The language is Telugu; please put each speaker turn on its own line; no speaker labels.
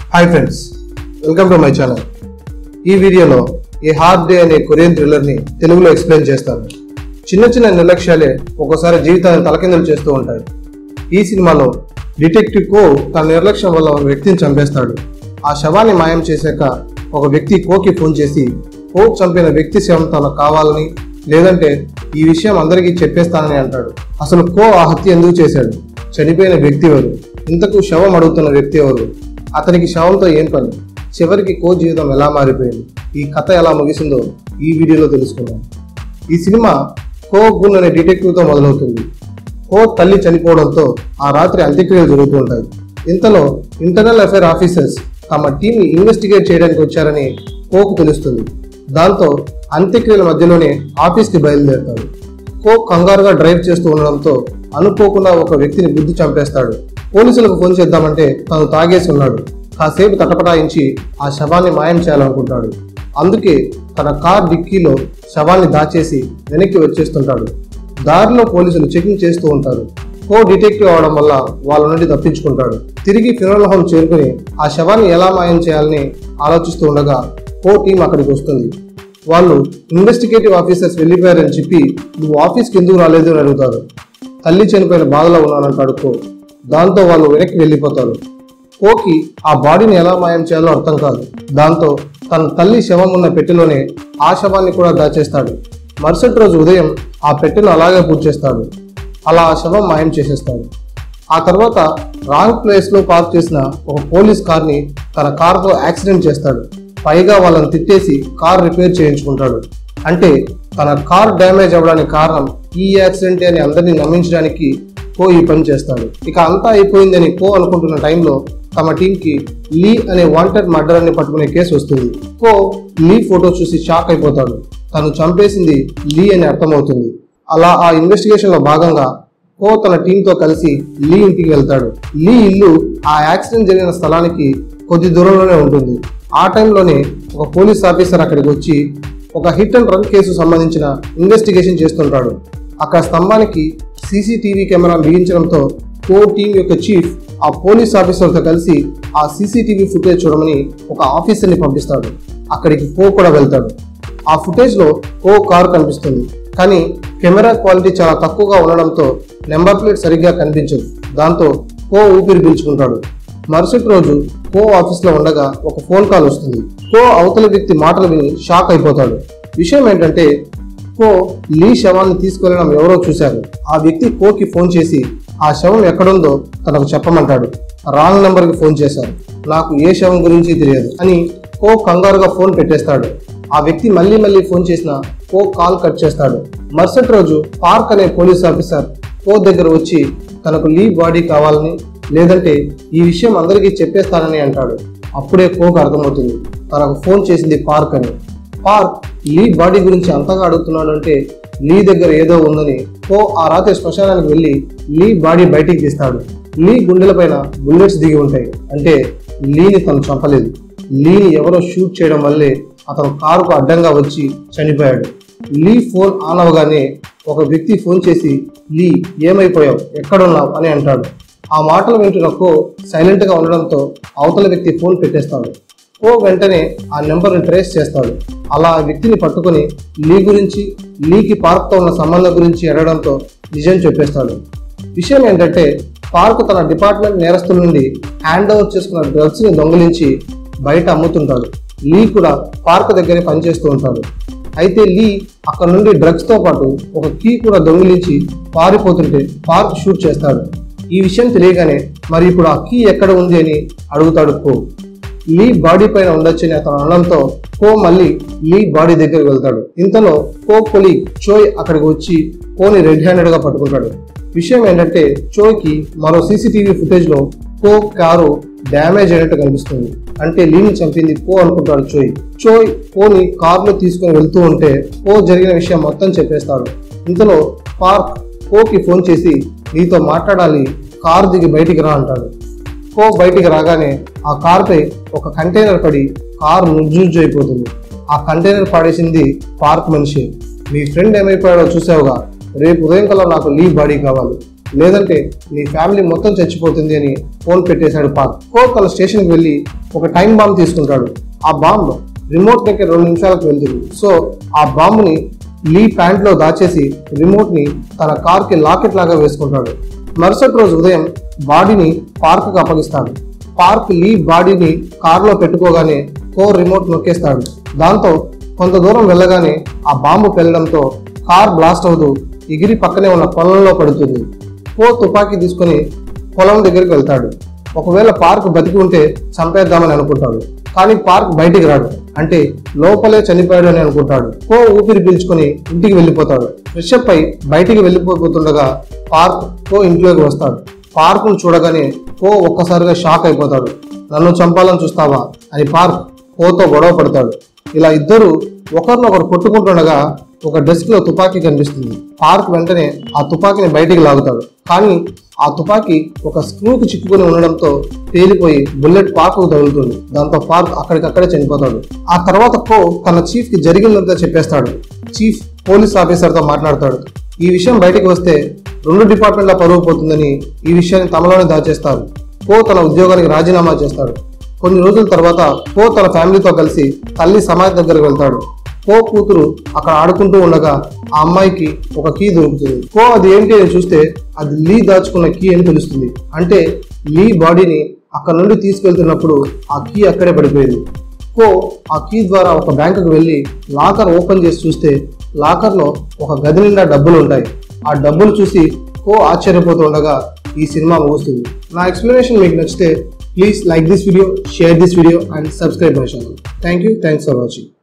hi friends welcome to my channel ఈ వీడియోలో ఈ హార్డ్ డే అనే కొరియన్ థ్రిల్లర్ని తెలుగులో ఎక్స్ప్లెయిన్ చేస్తాను చిన్న చిన్న నిర్లక్ష్యాలే ఒక్కోసారి జీవితాన్ని తలకిందులు చేస్తూ ఉంటాయి ఈ సినిమాలో డిటెక్టివ్ కో తన నిర్లక్ష్యం వల్ల ఒక వ్యక్తిని చంపేస్తాడు ఆ శవాన్ని మాయం చేశాక ఒక వ్యక్తి కోకి ఫోన్ చేసి కో చంపిన వ్యక్తి శవం తనకు కావాలని లేదంటే ఈ విషయం అందరికీ చెప్పేస్తానని అంటాడు అసలు కో ఆ హత్య ఎందుకు చేశాడు చనిపోయిన వ్యక్తి ఎవరు ఇంతకు శవం అడుగుతున్న వ్యక్తి ఎవరు అతనికి శవంతో ఏం పని చివరికి కో జీవితం ఎలా మారిపోయింది ఈ కథ ఎలా ముగిసిందో ఈ వీడియోలో తెలుసుకుందాం ఈ సినిమా కో గున్ అనే డిటెక్టివ్తో మొదలవుతుంది కో తల్లి చనిపోవడంతో ఆ రాత్రి అంత్యక్రియలు జరుగుతూ ఉంటాయి ఇంతలో ఇంటర్నల్ అఫైర్ ఆఫీసర్స్ తమ టీంని ఇన్వెస్టిగేట్ చేయడానికి వచ్చారని కోకు తెలుస్తుంది దాంతో అంత్యక్రియల మధ్యలోనే ఆఫీస్కి బయలుదేరుతాడు కో కంగారుగా డ్రైవ్ చేస్తూ ఉండడంతో అనుకోకుండా ఒక వ్యక్తిని బుద్ధి చంపేస్తాడు పోలీసులకు ఫోన్ చేద్దామంటే తను తాగేసి ఉన్నాడు కాసేపు తటపటాయించి ఆ శవాన్ని మాయం చేయాలనుకుంటాడు అందుకే తన కార్ డిక్కీలో శవాన్ని దాచేసి వెనక్కి వచ్చేస్తుంటాడు దారిలో పోలీసులు చెకింగ్ చేస్తూ ఉంటారు కో డిటెక్టివ్ అవడం వల్ల వాళ్ళ నుండి తప్పించుకుంటాడు తిరిగి ఫినరల్ హోమ్ చేరుకుని ఆ శవాన్ని ఎలా మాయం చేయాలని ఆలోచిస్తూ ఉండగా కో టీం అక్కడికి వస్తుంది వాళ్ళు ఇన్వెస్టిగేటివ్ ఆఫీసర్స్ వెళ్ళిపోయారని చెప్పి నువ్వు ఆఫీస్కి ఎందుకు రాలేదు అని అడుగుతారు తల్లి చనిపోయిన బాధలో ఉన్నానంటాడు కో దాంతో వాళ్ళు వెనక్కి వెళ్ళిపోతారు కోకి ఆ బాడీని ఎలా మాయం చేయాలో అర్థం కాదు దాంతో తన తల్లి శవం ఉన్న పెట్టెలోనే ఆ శవాన్ని కూడా దాచేస్తాడు మరుసటి రోజు ఉదయం ఆ పెట్టెను అలాగే పూజ చేస్తాడు అలా ఆ శవం మాయం చేసేస్తాడు ఆ తర్వాత రాంగ్ ప్లేస్లో పార్క్ చేసిన ఒక పోలీస్ కార్ని తన కార్తో యాక్సిడెంట్ చేస్తాడు పైగా వాళ్ళని తిట్టేసి కార్ రిపేర్ చేయించుకుంటాడు అంటే తన కార్ డ్యామేజ్ అవ్వడానికి కారణం ఈ యాక్సిడెంట్ అని అందరినీ నమ్మించడానికి కో ఈ పని చేస్తాడు ఇక అంతా అయిపోయిందని కో అనుకుంటున్న టైంలో తమ టీంకి లీ అనే వాంటెడ్ మర్డర్ అని పట్టుకునే కేసు వస్తుంది కో లీ ఫోటో చూసి షాక్ అయిపోతాడు తను చంపేసింది లీ అని అర్థమవుతుంది అలా ఆ ఇన్వెస్టిగేషన్ లో భాగంగా కో తన టీంతో కలిసి లీ ఇంటికి వెళ్తాడు లీ ఇల్లు ఆ యాక్సిడెంట్ జరిగిన స్థలానికి కొద్ది దూరంలోనే ఉంటుంది ఆ టైంలోనే ఒక పోలీస్ ఆఫీసర్ అక్కడికి వచ్చి ఒక హిట్ అండ్ రన్ కేసు సంబంధించిన ఇన్వెస్టిగేషన్ చేస్తుంటాడు అక్కడ స్తంభానికి సీసీటీవీ కెమెరా బిగించడంతో కో టీం యొక్క చీఫ్ ఆ పోలీస్ ఆఫీసర్తో కలిసి ఆ సీసీటీవీ ఫుటేజ్ చూడమని ఒక ఆఫీసర్ని పంపిస్తాడు అక్కడికి కో కూడా వెళ్తాడు ఆ ఫుటేజ్ లో కో కారు కనిపిస్తుంది కానీ కెమెరా క్వాలిటీ చాలా తక్కువగా ఉండడంతో నెంబర్ ప్లేట్ సరిగ్గా కనిపించదు దాంతో కో ఊపిరి పీల్చుకుంటాడు మరుసటి రోజు కో ఆఫీస్ లో ఉండగా ఒక ఫోన్ కాల్ వస్తుంది కో అవతల వ్యక్తి మాటలు విని షాక్ అయిపోతాడు విషయం ఏంటంటే కో లీ శవాన్ని తీసుకెళ్లడం ఎవరో చూశారు ఆ వ్యక్తి కోకి ఫోన్ చేసి ఆ శవం ఎక్కడుందో తనకు చెప్పమంటాడు రాంగ్ నెంబర్కి ఫోన్ చేశారు నాకు ఏ శవం గురించి తెలియదు అని కో కంగారుగా ఫోన్ పెట్టేస్తాడు ఆ వ్యక్తి మళ్ళీ మళ్ళీ ఫోన్ చేసిన కో కాల్ కట్ చేస్తాడు మరుసటి రోజు పార్క్ అనే పోలీస్ ఆఫీసర్ కో దగ్గర వచ్చి తనకు లీ బాడీ కావాలని లేదంటే ఈ విషయం అందరికీ చెప్పేస్తానని అంటాడు అప్పుడే కోకు అర్థమవుతుంది తనకు ఫోన్ చేసింది పార్క్ అని పార్క్ లీ బాడీ గురించి అంతగా అడుగుతున్నాడు అంటే లీ దగ్గర ఏదో ఉందని కో ఆ రాత్రి శ్మశానానికి వెళ్ళి లీ బాడీ బయటికి తీస్తాడు లీ గుండెల పైన బుల్లెట్స్ దిగి ఉంటాయి అంటే లీని తను చంపలేదు లీని ఎవరో షూట్ చేయడం వల్లే అతను కారుకు అడ్డంగా వచ్చి చనిపోయాడు లీ ఫోన్ ఆన్ అవగానే ఒక వ్యక్తి ఫోన్ చేసి లీ ఏమైపోయావు ఎక్కడున్నావు అని అంటాడు ఆ మాటలు వింటున్న కో సైలెంట్ గా ఉండడంతో అవతల వ్యక్తి ఫోన్ పెట్టేస్తాడు కో వెంటనే ఆ నెంబర్ని ట్రేస్ చేస్తాడు అలా ఆ వ్యక్తిని పట్టుకొని లీ గురించి లీకి పార్క్తో ఉన్న సంబంధం గురించి అడగడంతో నిజం చెప్పేస్తాడు విషయం ఏంటంటే పార్క్ తన డిపార్ట్మెంట్ నేరస్తుల నుండి హ్యాండ్ ఓవర్ చేసుకున్న డ్రగ్స్ ని దొంగిలించి బయట అమ్ముతుంటాడు లీ కూడా పార్క్ దగ్గరే పనిచేస్తూ ఉంటాడు అయితే లీ అక్కడ నుండి డ్రగ్స్ తో పాటు ఒక కీ కూడా దొంగిలించి పారిపోతుంటే పార్క్ షూట్ చేస్తాడు ఈ విషయం తెలియగానే మరి ఇప్పుడు ఆ కీ ఎక్కడ ఉంది అని అడుగుతాడు కో లీ బాడీ పైన ఉండొచ్చని అతను అనడంతో కో మళ్ళీ లీ బాడీ దగ్గరికి వెళ్తాడు ఇంతలో కో కొలి చోయ్ అక్కడికి వచ్చి కోని రెడ్ హ్యాండెడ్ గా పట్టుకుంటాడు విషయం ఏంటంటే చోయ్కి మరో సీసీటీవీ ఫుటేజ్ లో కో కారు డ్యామేజ్ అయినట్టు కనిపిస్తుంది అంటే లీని చంపింది కో అనుకుంటాడు చోయ్ చోయ్ కోని కారులో తీసుకొని వెళ్తూ ఉంటే కో జరిగిన విషయం మొత్తం చెప్పేస్తాడు ఇంతలో పార్క్ కోకి ఫోన్ చేసి నీతో మాట్లాడాలి కారు దిగి బయటికి రా అంటాడు కో బయటికి రాగానే ఆ కార్పై ఒక కంటైనర్ పడి కారు నుజ్జుజ్జు అయిపోతుంది ఆ కంటైనర్ పాడేసింది పార్క్ మనిషి మీ ఫ్రెండ్ ఏమైపోయాడో చూసావుగా రేపు ఉదయం కల్లా నాకు లీ బాడీ కావాలి లేదంటే నీ ఫ్యామిలీ మొత్తం చచ్చిపోతుంది అని ఫోన్ పెట్టేశాడు పార్క్ కో తన స్టేషన్కి వెళ్ళి ఒక టైం బాంబ్ తీసుకుంటాడు ఆ బాంబ్ రిమోట్ నెక్కి రెండు నిమిషాలకు వెళ్తుంది సో ఆ బాంబుని లీ ప్యాంట్ లో దాచేసి రిమోట్ ని తన కార్ కి లాకెట్ లాగా వేసుకుంటాడు మరుసటి రోజు ఉదయం బాడీని పార్క్ కు అప్పగిస్తాడు పార్క్ లీ బాడీని కార్ లో పెట్టుకోగానే కో రిమోట్ నొక్కేస్తాడు దాంతో కొంత దూరం వెళ్ళగానే ఆ బాంబు పెళ్ళడంతో కార్ బ్లాస్ట్ అవుతూ ఎగిరి పక్కనే ఉన్న పొలంలో పడుతుంది కో తుపాకీ తీసుకొని పొలం దగ్గరికి వెళ్తాడు ఒకవేళ పార్క్ బతికి ఉంటే చంపేద్దామని అనుకుంటాడు కానీ పార్క్ బయటికి రాడు అంటే లోపలే చనిపోయాడు అని అనుకుంటాడు కో ఊపిరి పీల్చుకొని ఇంటికి వెళ్ళిపోతాడు ఫ్రెష్ అప్ అయి బయటికి వెళ్ళిపోతుండగా పార్క్ కో ఇంట్లోకి వస్తాడు పార్క్ ను చూడగానే కో ఒక్కసారిగా షాక్ అయిపోతాడు నన్ను చంపాలని చూస్తావా అని పార్క్ కోతో గొడవ పడతాడు ఇలా ఇద్దరు ఒకరినొకరు కొట్టుకుంటుండగా ఒక డెస్క్ లో తుపాకీ కనిపిస్తుంది పార్క్ వెంటనే ఆ తుపాకీని బయటికి లాగుతాడు కానీ ఆ తుపాకీ ఒక స్క్రూకి చిక్కుకుని ఉండడంతో పేలిపోయి బుల్లెట్ పార్క్ తగులుతుంది దాంతో పార్క్ అక్కడికక్కడే చనిపోతాడు ఆ తర్వాత కో తన చీఫ్ కి జరిగిందంతా చెప్పేస్తాడు చీఫ్ పోలీస్ ఆఫీసర్ తో మాట్లాడతాడు ఈ విషయం బయటికి వస్తే రెండు డిపార్ట్మెంట్ల పరువు పోతుందని ఈ విషయాన్ని తమలోనే దాచేస్తారు కో తన ఉద్యోగానికి రాజీనామా చేస్తాడు కొన్ని రోజుల తర్వాత కో తన ఫ్యామిలీతో కలిసి తల్లి సమాధి దగ్గరకు వెళ్తాడు కో కూతురు అక్కడ ఆడుకుంటూ ఉండగా ఆ అమ్మాయికి ఒక కీ దొరుకుతుంది కో అది ఏంటి అని చూస్తే అది లీ దాచుకున్న కీ అని తెలుస్తుంది అంటే లీ బాడీని అక్కడ నుండి తీసుకెళ్తున్నప్పుడు ఆ కీ అక్కడే పడిపోయింది కో ఆ కీ ద్వారా ఒక బ్యాంకుకు వెళ్ళి లాకర్ ఓపెన్ చేసి చూస్తే లాకర్లో ఒక గది నిండా డబ్బులు ఉంటాయి ఆ డబ్బులు చూసి కో ఆశ్చర్యపోతూ ఉండగా ఈ సినిమా ముగుస్తుంది నా ఎక్స్ప్లెనేషన్ మీకు నచ్చితే please like this video share this video and subscribe my channel thank you thanks for watching